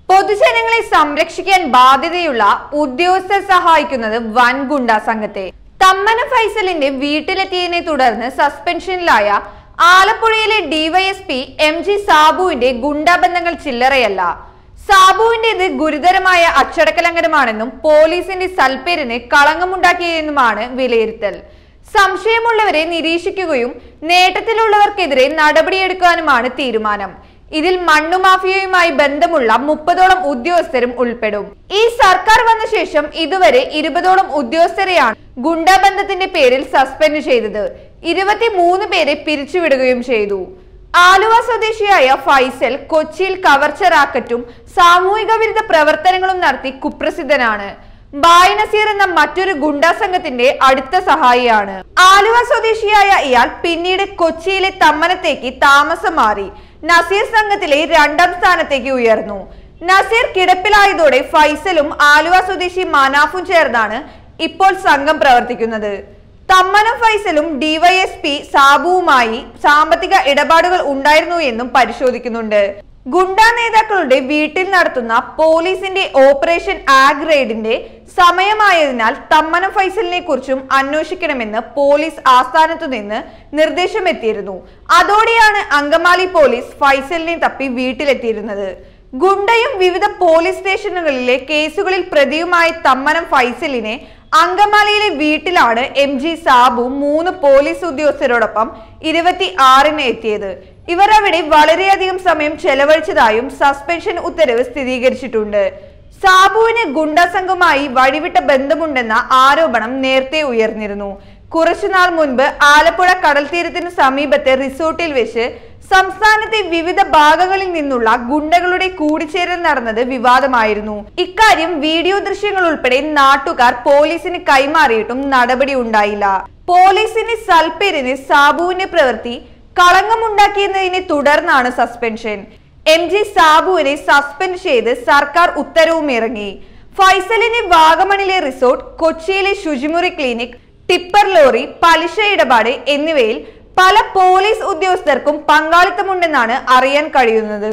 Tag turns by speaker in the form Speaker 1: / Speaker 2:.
Speaker 1: പൊതുജനങ്ങളെ സംരക്ഷിക്കാൻ ബാധ്യതയുള്ള ഉദ്യോഗസ്ഥർ സഹായിക്കുന്നത് വൻ ഗുണ്ടാ സംഘത്തെ തമ്മന ഫൈസലിന്റെ വീട്ടിലെത്തിയതിനെ തുടർന്ന് സസ്പെൻഷനിലായ ആലപ്പുഴയിലെ ഡിവൈഎസ്പി എം ജി സാബുവിന്റെ ഗുണ്ടാബന്ധങ്ങൾ ചില്ലറയല്ല സാബുവിന്റേത് ഗുരുതരമായ അച്ചടക്കലംഘനമാണെന്നും പോലീസിന്റെ സൽപ്പേരിന് കളങ്കമുണ്ടാക്കിയെന്നുമാണ് വിലയിരുത്തൽ സംശയമുള്ളവരെ നിരീക്ഷിക്കുകയും നേട്ടത്തിലുള്ളവർക്കെതിരെ നടപടിയെടുക്കാനുമാണ് തീരുമാനം ഇതിൽ മണ്ണുമാഫിയയുമായി ബന്ധമുള്ള മുപ്പതോളം ഉദ്യോഗസ്ഥരും ഉൾപ്പെടും ഈ സർക്കാർ വന്ന ശേഷം ഇതുവരെ ഇരുപതോളം ഉദ്യോഗസ്ഥരെയാണ് ഗുണ്ടാബന്ധത്തിന്റെ പേരിൽ സസ്പെൻഡ് ചെയ്തത് ഇരുപത്തിമൂന്ന് പേരെ പിരിച്ചുവിടുകയും ചെയ്തു ആലുവ സ്വദേശിയായ ഫൈസൽ കൊച്ചിയിൽ കവർച്ച റാക്കറ്റും സാമൂഹിക വിരുദ്ധ പ്രവർത്തനങ്ങളും നടത്തി കുപ്രസിദ്ധനാണ് ബായ് നസീർ എന്ന മറ്റൊരു ഗുണ്ടാ സംഘത്തിന്റെ അടുത്ത സഹായിയാണ് ആലുവ സ്വദേശിയായ ഇയാൾ പിന്നീട് കൊച്ചിയിലെ തമ്മനത്തേക്ക് താമസം മാറി നസീർ സംഘത്തിലെ രണ്ടാം സ്ഥാനത്തേക്ക് ഉയർന്നു നസീർ കിടപ്പിലായതോടെ ഫൈസലും ആലുവ സ്വദേശി മനാഫും ചേർന്നാണ് ഇപ്പോൾ സംഘം പ്രവർത്തിക്കുന്നത് തമ്മനം ഫൈസലും ഡിവൈഎസ്പി സാബുവുമായി സാമ്പത്തിക ഇടപാടുകൾ ഉണ്ടായിരുന്നു എന്നും പരിശോധിക്കുന്നുണ്ട് ഗുണ്ടാ നേതാക്കളുടെ വീട്ടിൽ നടത്തുന്ന പോലീസിന്റെ ഓപ്പറേഷൻ ആഗ് റെയ്ഡിന്റെ സമയമായതിനാൽ തമ്മനം ഫൈസലിനെ കുറിച്ചും അന്വേഷിക്കണമെന്ന് പോലീസ് ആസ്ഥാനത്തു നിന്ന് നിർദ്ദേശമെത്തിയിരുന്നു അതോടെയാണ് അങ്കമാലി പോലീസ് ഫൈസലിനെ തപ്പി വീട്ടിലെത്തിയിരുന്നത് ഗുണ്ടയും വിവിധ പോലീസ് സ്റ്റേഷനുകളിലെ കേസുകളിൽ പ്രതിയുമായ തമ്മനം ഫൈസലിനെ അങ്കമാലിയിലെ വീട്ടിലാണ് എം ജി സാബു മൂന്ന് പോലീസ് ഉദ്യോഗസ്ഥരോടൊപ്പം ഇരുപത്തി ആറിന് എത്തിയത് ഇവർ അവിടെ വളരെയധികം സമയം ചെലവഴിച്ചതായും സസ്പെൻഷൻ ഉത്തരവ് സ്ഥിരീകരിച്ചിട്ടുണ്ട് സാബുവിന് ഗുണ്ടാ സംഘവുമായി വഴിവിട്ട ബന്ധമുണ്ടെന്ന ആരോപണം നേരത്തെ ഉയർന്നിരുന്നു കുറച്ചുനാൾ മുൻപ് ആലപ്പുഴ കടൽ തീരത്തിന് സമീപത്തെ റിസോർട്ടിൽ വെച്ച് സംസ്ഥാനത്തെ വിവിധ ഭാഗങ്ങളിൽ നിന്നുള്ള ഗുണ്ടകളുടെ കൂടിച്ചേരൽ നടന്നത് വിവാദമായിരുന്നു ഇക്കാര്യം വീഡിയോ ദൃശ്യങ്ങൾ ഉൾപ്പെടെ നാട്ടുകാർ പോലീസിന് കൈമാറിയിട്ടും നടപടി ഉണ്ടായില്ല പോലീസിന്റെ സൽപ്പേരിന് സാബുവിന്റെ പ്രവൃത്തി കളങ്കമുണ്ടാക്കിയതിനെ തുടർന്നാണ് സസ്പെൻഷൻ എം ജി സാബുവിനെ സസ്പെൻഡ് ചെയ്ത് സർക്കാർ ഉത്തരവും ഇറങ്ങി ഫൈസലിന്റെ വാഗമണിലെ റിസോർട്ട് കൊച്ചിയിലെ ശുചിമുറി ക്ലിനിക് ടിപ്പർ ലോറി പലിശ ഇടപാട് എന്നിവയിൽ പല പോലീസ് ഉദ്യോഗസ്ഥർക്കും പങ്കാളിത്തമുണ്ടെന്നാണ് അറിയാൻ കഴിയുന്നത്